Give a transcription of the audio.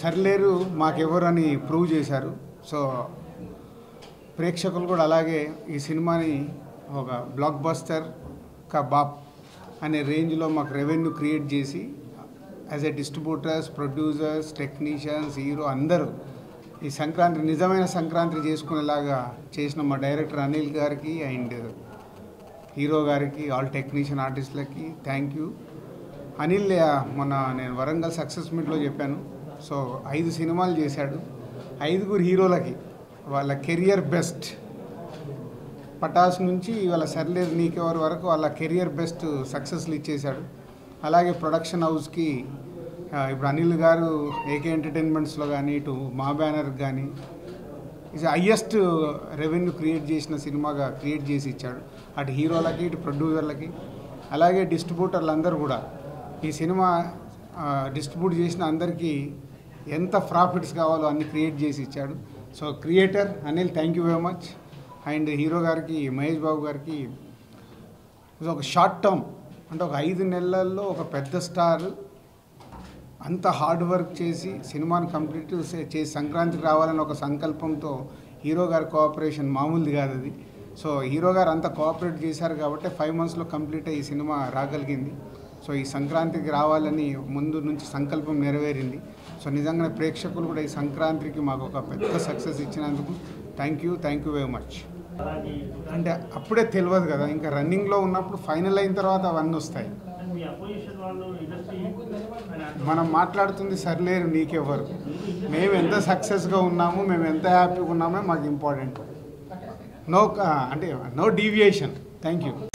సర్లేరు మాకెవరు అని ప్రూవ్ చేశారు సో ప్రేక్షకులు కూడా అలాగే ఈ సినిమాని ఒక బ్లాక్ బస్టర్ కా బాప్ అనే రేంజ్లో మాకు రెవెన్యూ క్రియేట్ చేసి as a distributors producers technicians hero అందరూ ఈ సంక్రాంతి నిజమైన సంక్రాంతి చేసుకునేలాగా చేసిన మా డైరెక్టర్ అనిల్ గారికి అండ్ హీరో గారికి ఆల్ టెక్నీషియన్ ఆర్టిస్టులకి థ్యాంక్ యూ అనిల్ ఆ, మొన్న నేను వరంగల్ సక్సెస్ మీట్లో చెప్పాను సో ఐదు సినిమాలు చేశాడు ఐదుగురు హీరోలకి వాళ్ళ కెరియర్ బెస్ట్ పటాస్ నుంచి వాళ్ళ సర్లేరు నీకెవరి వరకు వాళ్ళ కెరియర్ బెస్ట్ సక్సెస్లు ఇచ్చేశాడు అలాగే ప్రొడక్షన్ హౌస్కి ఆ, ఇప్పుడు అనిల్ గారు ఏకే ఎంటర్టైన్మెంట్స్లో కానీ ఇటు మా బ్యానర్కి కానీ ఇది హయ్యెస్ట్ రెవెన్యూ క్రియేట్ చేసిన సినిమాగా క్రియేట్ చేసి ఇచ్చాడు అటు హీరోలకి ఇటు ప్రొడ్యూసర్లకి అలాగే డిస్ట్రిబ్యూటర్లు అందరూ కూడా ఈ సినిమా డిస్ట్రిబ్యూట్ చేసిన అందరికీ ఎంత ప్రాఫిట్స్ కావాలో అన్ని క్రియేట్ చేసి ఇచ్చాడు so creator Anil thank you very much and hero గారికి మహేష్ బాబు గారికి ఇది ఒక షార్ట్ టర్మ్ అంటే ఒక ఐదు నెలల్లో ఒక పెద్ద స్టార్ అంత హార్డ్ వర్క్ చేసి సినిమాని కంప్లీట్ చేసి సంక్రాంతికి రావాలని ఒక సంకల్పంతో హీరో గారి కోఆపరేషన్ మామూలుది కాదు అది సో హీరో గారు అంతా కోఆపరేట్ చేశారు కాబట్టి ఫైవ్ మంత్స్లో కంప్లీట్ అయ్యి ఈ సినిమా రాగలిగింది సో ఈ సంక్రాంతికి రావాలని ముందు నుంచి సంకల్పం నెరవేరింది సో నిజంగానే ప్రేక్షకులు కూడా ఈ సంక్రాంతికి మాకు ఒక పెద్ద సక్సెస్ ఇచ్చినందుకు thank you thank you very much అంటే అప్పుడే తెలియదు కదా ఇంకా రన్నింగ్లో ఉన్నప్పుడు ఫైనల్ అయిన తర్వాత అవన్నీ వస్తాయి మీ అపోజిషన్ వాళ్ళు ఇండస్ట్రీ మనం మాట్లాడుతుంది సర్లేరు నీకెవ్వరు మేము ఎంత సక్సెస్గా ఉన్నాము మేము ఎంత హ్యాపీగా ఉన్నామో మాకు ఇంపార్టెంట్ నో అంటే నో డీవియేషన్ థ్యాంక్ యూ